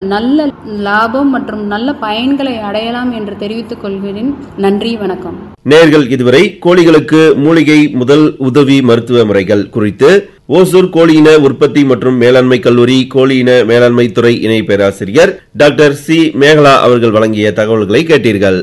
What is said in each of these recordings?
நல்ல லாபம் மற்றும் நல்ல பயன்களை அடையலாம் என்று தெரிவித்துக் கொள்கிறேன் நன்றி வணக்கம் நேர்கள் இதுவரை கோழிகளுக்கு மூலிகை முதல் உதவி மருத்துவ முறைகள் குறித்து ஓசூர் கோழியின உற்பத்தி மற்றும் மேலாண்மை கல்லூரி கோழியின மேலாண்மை துறை இணை பேராசிரியர் டாக்டர் சி மேகலா அவர்கள் வழங்கிய தகவல்களை கேட்டீர்கள்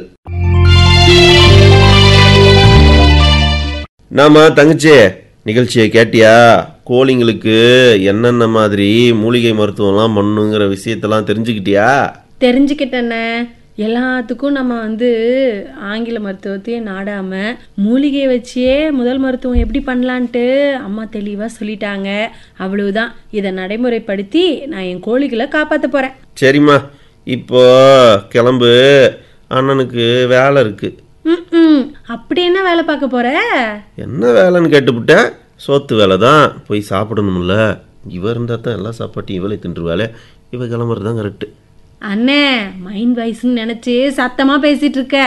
நாம தங்கச்சி நிகழ்ச்சியை கேட்டியா கோழிங்களுக்கு என்னென்ன மாதிரி மூலிகை மருத்துவம்லாம் பண்ணுங்கிற விஷயத்தெல்லாம் தெரிஞ்சுக்கிட்டியா தெரிஞ்சுக்கிட்டேண்ணே எல்லாத்துக்கும் நம்ம வந்து ஆங்கில மருத்துவத்தையே நாடாம மூலிகையை வச்சே முதல் மருத்துவம் எப்படி பண்ணலான்ட்டு அம்மா தெளிவாக சொல்லிட்டாங்க அவ்வளவுதான் இதை நடைமுறைப்படுத்தி நான் என் கோழிகளை காப்பாற்ற போறேன் சரிம்மா இப்போ கிளம்பு அண்ணனுக்கு வேலை இருக்கு ம் அப்படி என்ன வேலை பார்க்க போற என்ன வேலைன்னு கேட்டுவிட்டேன் சோத்து வேலை தான் போய் சாப்பிடணும்ல இவ இருந்தால் தான் எல்லா சாப்பாட்டையும் இவளை தின்றுவாளே இவ கிளம்புறது தான் கரெக்டு அண்ணே மைண்ட் வைஸ்ன்னு நினைச்சு சத்தமா பேசிட்டு இருக்க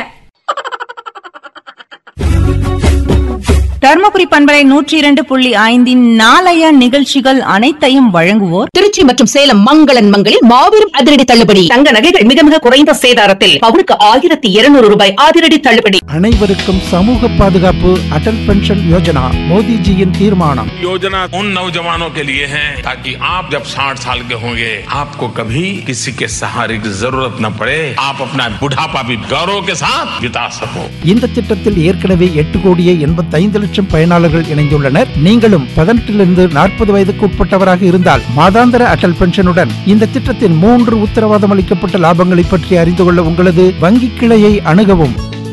தர்மபுரி பண்பலை நூற்றி இரண்டு புள்ளி ஐந்தின் நாளைய நிகழ்ச்சிகள் அனைத்தையும் வழங்குவோர் திருச்சி மற்றும் சேலம் மங்களன் மங்களில் மாபெரும் அதிரடி தள்ளுபடி தங்க நகைகள் மிக மிக குறைந்த சேதாரத்தில் பவுனுக்கு ஆயிரத்தி இருநூறு ரூபாய் அதிரடி தள்ளுபடி அனைவருக்கும் சமூக பாதுகாப்பு அடல் பென்ஷன் யோஜனா மோடிஜியின் தீர்மானம் योजना उन नौजवानों के लिए है ताकि आप जब 60 साल के होंगे आपको कभी किसी के सहारे की जरूरत न पड़े आप अपना बुढ़ापा भी गौरव के साथ बिता सको இந்த திட்டத்தில் ஏற்கனவே எட்டு கோடியே எண்பத்தைந்து லட்சம் பயனாளர்கள் இணைந்துள்ளனர் நீங்களும் பதினெட்டிலிருந்து நாற்பது வயதுக்கு உட்பட்டவராக இருந்தால் மாதாந்திர அடல் பென்ஷனுடன் இந்த திட்டத்தின் மூன்று உத்தரவாதம் அளிக்கப்பட்ட லாபங்களை பற்றி அறிந்து கொள்ள உங்களது வங்கி கிளையை அணுகவும்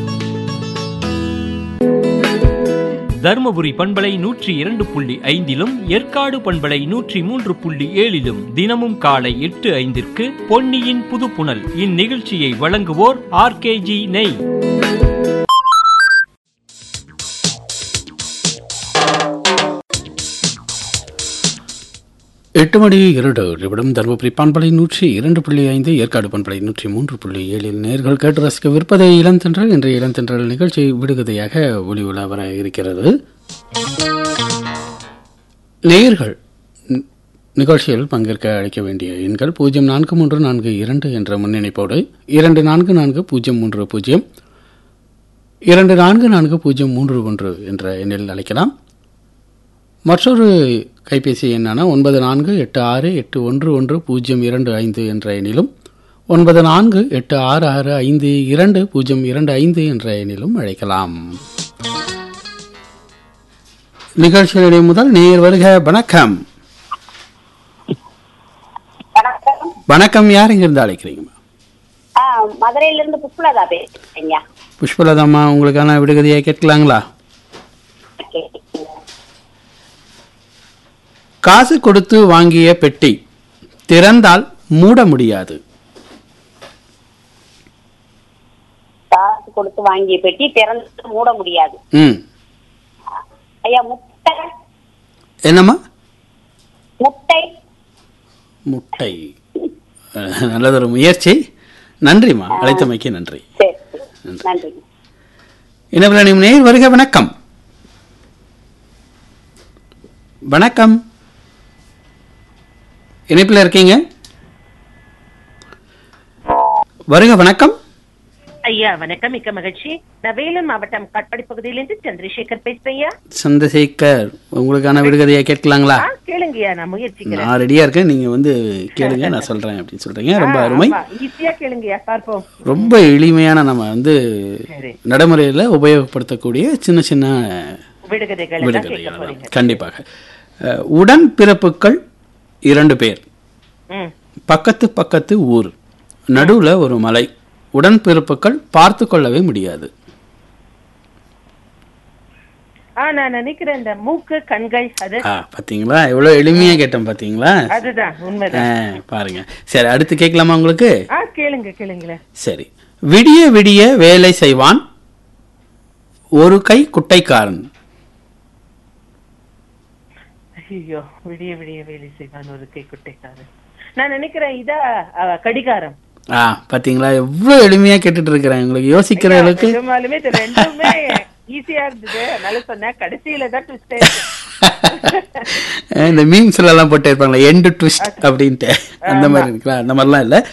தருமபுரி பண்பலை நூற்றி இரண்டு புள்ளி ஐந்திலும் ஏற்காடு பண்பலை நூற்றி மூன்று புள்ளி ஏழிலும் தினமும் காலை எட்டு ஐந்திற்கு பொன்னியின் புதுப்புணல் இந்நிகழ்ச்சியை வழங்குவோர் ஆர்கேஜி நெய் எட்டு மணி இரண்டு நிமிடம் தருமபுரி பண்பலை நூற்றி இரண்டு புள்ளி ஐந்து ஏற்காடு பண்பலை நூற்றி மூன்று புள்ளி ஏழில் நேர்கள் கேட்டு ரசிக்கவிருப்பதை இளந்தென்றல் இன்றைய இளந்தென்றல் நிகழ்ச்சி விடுகதையாக ஒளி உலா வர இருக்கிறது நேயர்கள் நி- நிகழ்ச்சியில் பங்கேற்க அழைக்க வேண்டிய எண்கள் பூஜ்ஜியம் நான்கு மூன்று நான்கு இரண்டு என்ற முன்னிணைப்போடு இரண்டு நான்கு நான்கு பூஜ்ஜியம் மூன்று பூஜ்ஜியம் இரண்டு நான்கு நான்கு பூஜ்ஜியம் மூன்று ஒன்று என்ற எண்ணில் அழைக்கலாம் மற்றொரு கைபேசி எண்ணான ஒன்பது நான்கு எட்டு ஆறு எட்டு ஒன்று ஒன்று பூஜ்ஜியம் இரண்டு ஐந்து என்ற எண்ணிலும் ஒன்பது நான்கு எட்டு ஆறு ஆறு ஐந்து இரண்டு பூஜ்ஜியம் இரண்டு ஐந்து என்ற எண்ணிலும் அழைக்கலாம் நிகழ்ச்சியினுடைய முதல் நேர் வருக வணக்கம் வணக்கம் யார் இங்கிருந்து அழைக்கிறீங்க ஆ மதுரையில இருந்து புஷ்பலதா பேசுறீங்க புஷ்பலதாம்மா உங்களுக்கான விடுகதையை கேட்கலாங்களா காசு கொடுத்து வாங்கிய பெட்டி திறந்தால் மூட முடியாது காசு கொடுத்து வாங்கிய பெட்டி திறந்து மூட முடியாது ம் ஐயா முட்டை என்னம்மா முட்டை முட்டை அஹ், நல்லதொரு முயற்சி நன்றிம்மா அழைத்தமைக்கு நன்றி சரி நன்றி என்ன நேர் வருக வணக்கம் வணக்கம் இணைப்பில் இருக்கீங்க வருக வணக்கம் ஐயா வணக்கம் மிக்க மகிழ்ச்சி நான் வேலூர் மாவட்டம் காட்பாடி பகுதியிலிருந்து சந்திரசேகர் பேசுறேன் சந்திரசேகர் உங்களுக்கான விடுகதையை கேட்கலாங்களா ஆ, கேளுங்கய்யா நான் முயற்சிக்கிறேன் நான் ரெடியா இருக்கேன் நீங்க வந்து கேளுங்க நான் சொல்றேன் அப்படின்னு சொல்றீங்க ரொம்ப அருமை ஈஸியா கேளுங்கய்யா பார்ப்போம் ரொம்ப எளிமையான நம்ம வந்து சரி. நடைமுறையில் உபயோகப்படுத்தக்கூடிய சின்ன சின்ன விடுகதைகள் எல்லாம் கேட்க விடுகதைகள் போறீங்க தான். கண்டிப்பாக அஹ், உடன் பிறப்புகள் இரண்டு பேர் ம் பக்கத்து பக்கத்து ஊர் நடுவுல ஒரு மலை உடன் பிறப்புகள் பார்த்து கொள்ளவே முடியாது ஆ நான் நினைக்கிறேன் இந்த மூக்கு கண்கள் அது ஆ பாத்தீங்களா எவ்வளவு எளிமையா கேட்டேன் பாத்தீங்களா அதுதான் ஆ, உண்மைதான் பாருங்க சரி அடுத்து கேட்கலாமா உங்களுக்கு ஆ கேளுங்க கேளுங்களேன் சரி விடிய விடிய வேலை செய்வான் ஒரு கை குட்டைக்காரன் ஐயோ விடிய விடிய வேலை செய்வான் ஒரு கை குட்டைக்காரன் நான் நினைக்கிறேன் இதா அ, கடிகாரம் ஆ பாத்தீங்களா எவ்வளவு எளிமையா கேட்டுட்டு இருக்கிறேன் உங்களுக்கு யோசிக்கிற அளவுக்கு நிஜமாலுமே இது ரெண்டுமே ஈஸியா இருந்தது அதனால சொன்னேன் கடைசியில தான் ட்விஸ்ட் இந்த மீம்ஸ்ல எல்லாம் போட்டு இருப்பாங்களா எண்டு ட்விஸ்ட் அப்படின்ட்டு அந்த மாதிரி இருக்குல்ல அந்த மாதிரிலாம் இல்ல